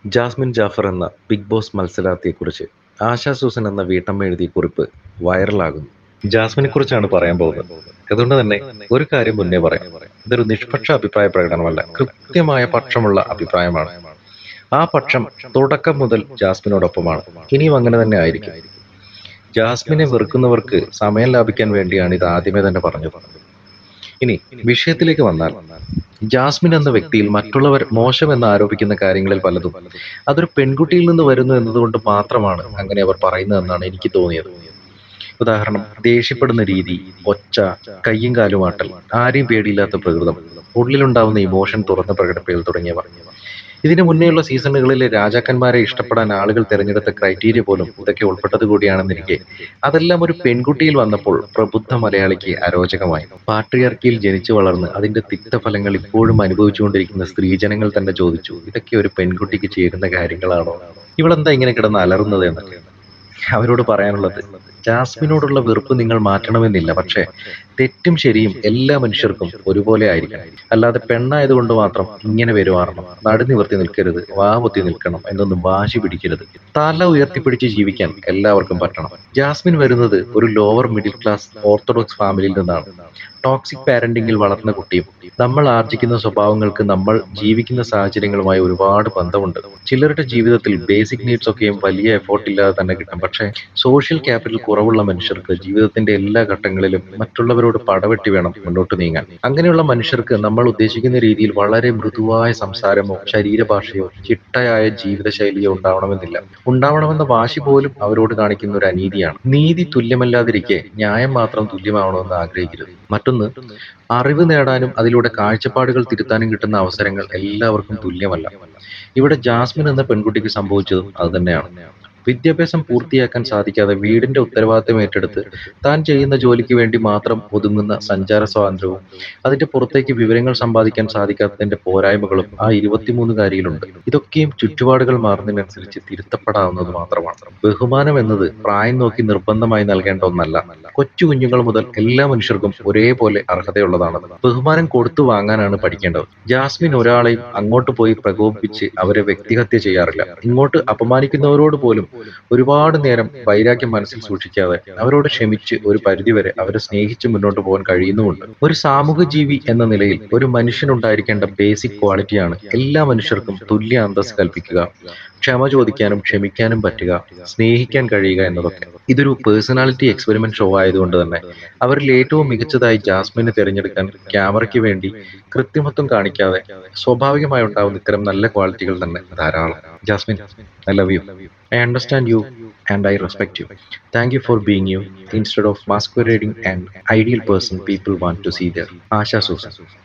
Jasmine Jafar എന്ന Bigg Boss മത്സരാർത്ഥിയെക്കുറിച്ച് ആശാ സൂസൻ എന്ന വീട്ടമ്മ എഴുതിയ കുറിപ്പ് വൈറലാകുന്നു ജാസ്മിനെ കുറിച്ചാണ് പറയാൻ പോകുന്നത് അതുകൊണ്ട് തന്നെ ഒരു കാര്യം മുന്നേ പറയാം ഇതൊരു നിഷ്പക്ഷ അഭിപ്രായ പ്രകടനമല്ല കൃത്യമായ പക്ഷമുള്ള അഭിപ്രായമാണ് ആ പക്ഷം തുടക്കം മുതൽ ജാസ്മിനോടൊപ്പമാണ് ഇനിയും അങ്ങനെ തന്നെ ആയിരിക്കും ജാസ്മിനെ വെറുക്കുന്നവർക്ക് സമയം ലാഭിക്കാൻ വേണ്ടിയാണ് ഇത് ആദ്യമേ തന്നെ പറഞ്ഞത് ഇനി വിഷയത്തിലേക്ക് വന്നാൽ ജാസ്മിൻ എന്ന വ്യക്തിയിൽ മറ്റുള്ളവർ മോശമെന്ന് ആരോപിക്കുന്ന കാര്യങ്ങളിൽ പലതും അതൊരു പെൺകുട്ടിയിൽ നിന്ന് വരുന്നു എന്നതുകൊണ്ട് മാത്രമാണ് അങ്ങനെ അവർ പറയുന്നതെന്നാണ് എനിക്ക് തോന്നിയത് ഉദാഹരണം ദേഷ്യപ്പെടുന്ന രീതി ഒച്ച കയ്യും കാലുമാട്ടൽ ആരെയും പേടിയില്ലാത്ത പ്രകൃതം ഉള്ളിലുണ്ടാവുന്ന ഇമോഷൻ തുറന്ന് പ്രകടിപ്പിക്കൽ തുടങ്ങിയവ ഇതിനു മുന്നേയുള്ള സീസണുകളിലെ രാജാക്കന്മാരെ ഇഷ്ടപ്പെടാൻ ആളുകൾ തിരഞ്ഞെടുത്ത ക്രൈറ്റീരിയ പോലും ഇതൊക്കെ ഉൾപ്പെട്ടത് കൂടിയാണെന്നിരിക്കെ അതെല്ലാം ഒരു പെൺകുട്ടിയിൽ വന്നപ്പോൾ പ്രബുദ്ധ മലയാളിക്ക് അരോചകമായി പാട്രിയാർക്കിയിൽ ജനിച്ചു വളർന്ന് അതിന്റെ തിക്തഫലങ്ങൾ ഇപ്പോഴും അനുഭവിച്ചുകൊണ്ടിരിക്കുന്ന സ്ത്രീജനങ്ങൾ തന്നെ ചോദിച്ചു ഇതൊക്കെ ഒരു പെൺകുട്ടിക്ക് ചേരുന്ന കാര്യങ്ങളാണോ ഇവളെന്താ ഇങ്ങനെ കിടന്ന് അലറുന്നത് എന്നൊക്കെ അവരോട് പറയാനുള്ളത് ജാസ്മിനോടുള്ള വെറുപ്പ് നിങ്ങൾ മാറ്റണമെന്നില്ല പക്ഷേ തെറ്റും ശരിയും എല്ലാ മനുഷ്യർക്കും ഒരുപോലെ ആയിരിക്കണം അല്ലാതെ പെണ്ണായതുകൊണ്ട് മാത്രം ഇങ്ങനെ പെരുമാറണം നടുനിവർത്തി നിൽക്കരുത് വാപൊത്തി നിൽക്കണം എന്നൊന്നും വാശി പിടിക്കരുത് തല ഉയർത്തിപ്പിടിച്ച് ജീവിക്കാൻ എല്ലാവർക്കും പറ്റണം ജാസ്മിൻ വരുന്നത് ഒരു ലോവർ മിഡിൽ ക്ലാസ് ഓർത്തഡോക്സ് ഫാമിലിയിൽ നിന്നാണ് ടോക്സിക് പാരന്റിങ്ങിൽ വളർന്ന കുട്ടിയും നമ്മൾ ആർജിക്കുന്ന സ്വഭാവങ്ങൾക്ക് നമ്മൾ ജീവിക്കുന്ന സാഹചര്യങ്ങളുമായി ഒരുപാട് ബന്ധമുണ്ട് ചിലരുടെ ജീവിതത്തിൽ ബേസിക് നീഡ്സ് ഒക്കെയും വലിയ എഫോർട്ട് ഇല്ലാതെ തന്നെ കിട്ടും പക്ഷേ സോഷ്യൽ ക്യാപിറ്റൽ കുറവുള്ള മനുഷ്യർക്ക് ജീവിതത്തിന്റെ എല്ലാ ഘട്ടങ്ങളിലും മറ്റുള്ളവരോട് പടവെട്ടി വേണം മുന്നോട്ട് നീങ്ങാൻ അങ്ങനെയുള്ള മനുഷ്യർക്ക് നമ്മൾ ഉദ്ദേശിക്കുന്ന രീതിയിൽ വളരെ മൃദുവായ സംസാരമോ ശരീരഭാഷയോ ചിട്ടയായ ജീവിതശൈലിയോ ഉണ്ടാവണമെന്നില്ല ഉണ്ടാവണമെന്ന വാശി പോലും അവരോട് കാണിക്കുന്ന ഒരു അനീതിയാണ് നീതി തുല്യമല്ലാതിരിക്കെ ന്യായം മാത്രം തുല്യമാവണമെന്ന് ആഗ്രഹിക്കരുത് മറ്റൊന്ന് അറിവ് നേടാനും അതിലൂടെ കാഴ്ചപ്പാടുകൾ തിരുത്താനും കിട്ടുന്ന അവസരങ്ങൾ എല്ലാവർക്കും തുല്യമല്ല ഇവിടെ ജാസ്മിൻ എന്ന പെൺകുട്ടിക്ക് സംഭവിച്ചതും അതുതന്നെയാണ് വിദ്യാഭ്യാസം പൂർത്തിയാക്കാൻ സാധിക്കാതെ വീടിന്റെ ഉത്തരവാദിത്തം ഏറ്റെടുത്ത് താൻ ചെയ്യുന്ന ജോലിക്ക് വേണ്ടി മാത്രം ഒതുങ്ങുന്ന സഞ്ചാര സ്വാതന്ത്ര്യവും അതിന്റെ പുറത്തേക്ക് വിവരങ്ങൾ സമ്പാദിക്കാൻ സാധിക്കാത്തതിന്റെ പോരായ്മകളും ആ ഇരുപത്തിമൂന്നുകാരിയിലുണ്ട് ഇതൊക്കെയും ചുറ്റുപാടുകൾ മാറുന്നതിനനുസരിച്ച് തിരുത്തപ്പെടാവുന്നത് മാത്രമാണ് ബഹുമാനം എന്നത് പ്രായം നോക്കി നിർബന്ധമായി നൽകേണ്ട ഒന്നല്ല കൊച്ചു കുഞ്ഞുങ്ങൾ മുതൽ എല്ലാ മനുഷ്യർക്കും ഒരേപോലെ അർഹതയുള്ളതാണ് ബഹുമാനം കൊടുത്തു വാങ്ങാനാണ് പഠിക്കേണ്ടത് ജാസ്മിൻ ഒരാളെയും അങ്ങോട്ട് പോയി പ്രകോപിപ്പിച്ച് അവരെ വ്യക്തിഹത്യ ചെയ്യാറില്ല ഇങ്ങോട്ട് അപമാനിക്കുന്നവരോട് പോലും ഒരുപാട് നേരം വൈരാഗ്യം മനസ്സിൽ സൂക്ഷിക്കാതെ അവരോട് ക്ഷമിച്ച് ഒരു പരിധിവരെ അവരെ സ്നേഹിച്ച് മുന്നോട്ട് പോകാൻ കഴിയുന്നുമുണ്ട് ഒരു സാമൂഹ്യ ജീവി എന്ന നിലയിൽ ഒരു മനുഷ്യനുണ്ടായിരിക്കേണ്ട ബേസിക് ക്വാളിറ്റിയാണ് എല്ലാ മനുഷ്യർക്കും തുല്യ അന്തസ് കൽപ്പിക്കുക ക്ഷമ ചോദിക്കാനും ക്ഷമിക്കാനും പറ്റുക സ്നേഹിക്കാൻ കഴിയുക എന്നതൊക്കെ ഇതൊരു പേഴ്സണാലിറ്റി എക്സ്പെരിമെന്റ് ഷോ ആയതുകൊണ്ട് തന്നെ അവരിൽ ഏറ്റവും മികച്ചതായി ജാസ്മിനെ തിരഞ്ഞെടുക്കാൻ ക്യാമറയ്ക്ക് വേണ്ടി കൃത്രിമത്വം കാണിക്കാതെ സ്വാഭാവികമായി ഉണ്ടാവുന്ന ഇത്തരം നല്ല ക്വാളിറ്റികൾ തന്നെ ധാരാളം Jasmin I love you I understand you and I respect you thank you for being you instead of masquerading and ideal person people want to see ദർ ആശാ സൂസൻ